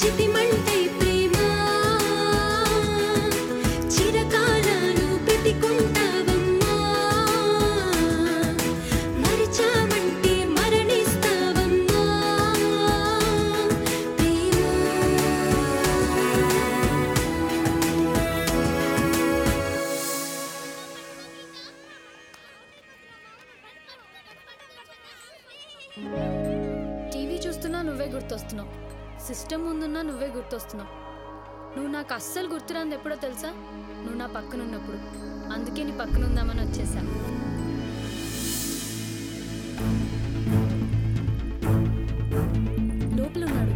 చితిమంటే ప్రేమ చిరకాలాలు పెట్టుకుంటావమ్మా మరిచామంటే మరణిస్తావమ్మా ప్రేమ TV చూస్తున్నా నువ్వే గుర్తొస్తున్నావు system ముందున్నా నువ్వే గుర్తొస్తున్నావు నువ్వు నాకు అస్సలు గుర్తురాంది ఎప్పుడో తెలుసా నువ్వు నా పక్కన ఉన్నప్పుడు అందుకే నీ పక్కన ఉందామని వచ్చేసా లోపల ఉన్నాడు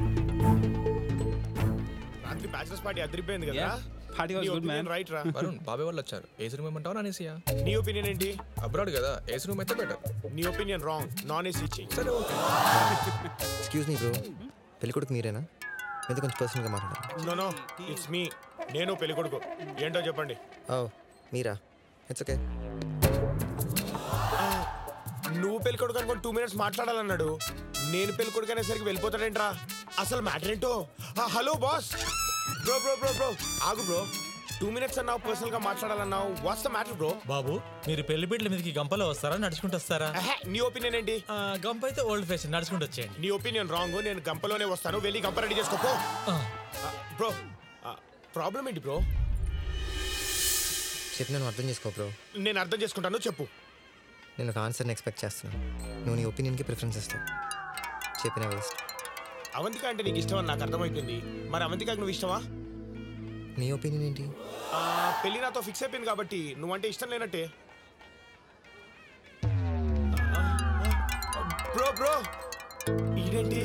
రాత్రి బ్యాచిలర్స్ పార్టీ అదిరిపోయింది కదా Yeah, party was good, man. Right రా వరుణ్ బాబాయ్ వాళ్ళు వచ్చారు ఏసీ రూమ్ ఏమంటావు నాన్ ఏసీయా నీ ఒపీనియన్ ఏంటి అబ్రాడ్ కదా ఏసీ రూమ్ అయితే బెటర్ నీ ఒపీనియన్ రాంగ్ నాన్ ఏసీ చెయ్యి సరే ఓకే ఎక్స్క్యూజ్ మీ బ్రో పెళ్లి కొడుకు మీరేనా మీతో కొంచెం పర్సనల్గా మాట్లాడాలి నో నో ఇట్స్ మీ నేను పెళ్లి కొడుకు ఏంటో చెప్పండి ఓ మీరా ఇట్స్ ఓకే నువ్వు పెళ్లి కొడుకు అనుకోని టూ మినిట్స్ మాట్లాడాలన్నాడు నేను పెళ్లి కొడుకు అనేసరికి వెళ్ళిపోతాడేంట్రా అసలు మ్యాటర్ ఏంటో hello boss bro bro bro bro ఆగు బ్రో టూ మినిట్స్ అన్నావు పర్సనల్ గా మాట్లాడాలన్నావు వాట్స్ ద మ్యాటర్ బ్రో బాబు మీరు పెళ్లి బిడ్డల మీదకి గంపలో వస్తారా నడుచుకుంటూ వస్తారా నీ ఒపీనియన్ ఏంటి ఆ, గంప అయితే ఓల్డ్ ఫ్యాషన్ నడుచుకుంటూ వచ్చేయండి నీ ఒపీనియన్ రాంగ్ నేను గంపలోనే వస్తాను వెళ్ళి గంప రెడీ చేసుకోపో ఆ, బ్రో ప్రాబ్లం ఏంటి బ్రో చెప్పి నేను అర్థం చేసుకో బ్రో నేను అర్థం చేసుకుంటాను చెప్పు నేను ఒక ఆన్సర్ని ఎక్స్పెక్ట్ చేస్తున్నాను నువ్వు నీ ఒపీనియన్కి ప్రిఫరెన్స్ ఇస్తావు చెప్పిన వేస్ట్ అవంతిక అంటే నీకు ఇష్టం అని నాకు అర్థమైపోయింది మరి అవంతికకు నువ్వు ఇష్టమా నీ ఒపీనియన్ ఏంటి ఆ, పెళ్లి నాతో ఫిక్స్ అయిపోయింది కాబట్టి నువ్వంటే ఇష్టం లేనట్టే బ్రో బ్రో ఈడేంటి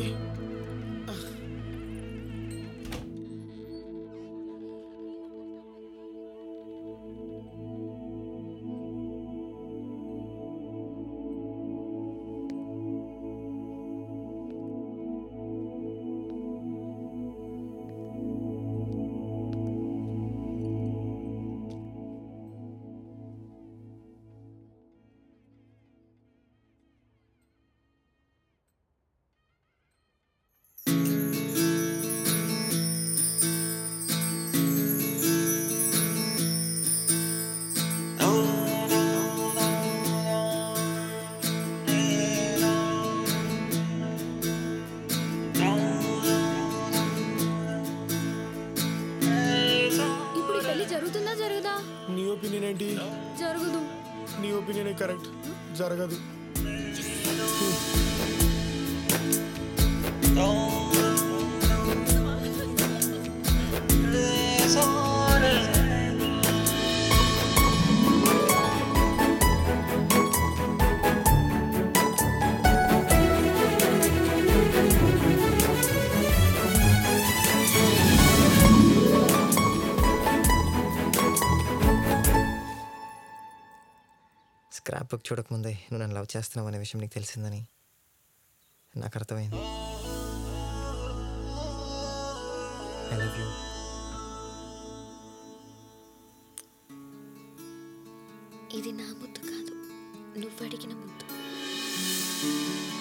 ఇప్పుడు ఈ పెళ్లి జరుగుతుందా జరగదా నీ ఒపీనియన్ ఏంటి జరుగుదు నీ ఒపీనియన్ కరెక్ట్ జరగదు స్క్రాప్ బుక్ చూడకముందే నువ్వు నన్ను లవ్ చేస్తున్నావు అనే విషయం నీకు తెలిసిందని నాకు అర్థమైంది ఐ లవ్ యూ ఇది నా ముద్దు కాదు నువ్వు అడిగిన ముద్దు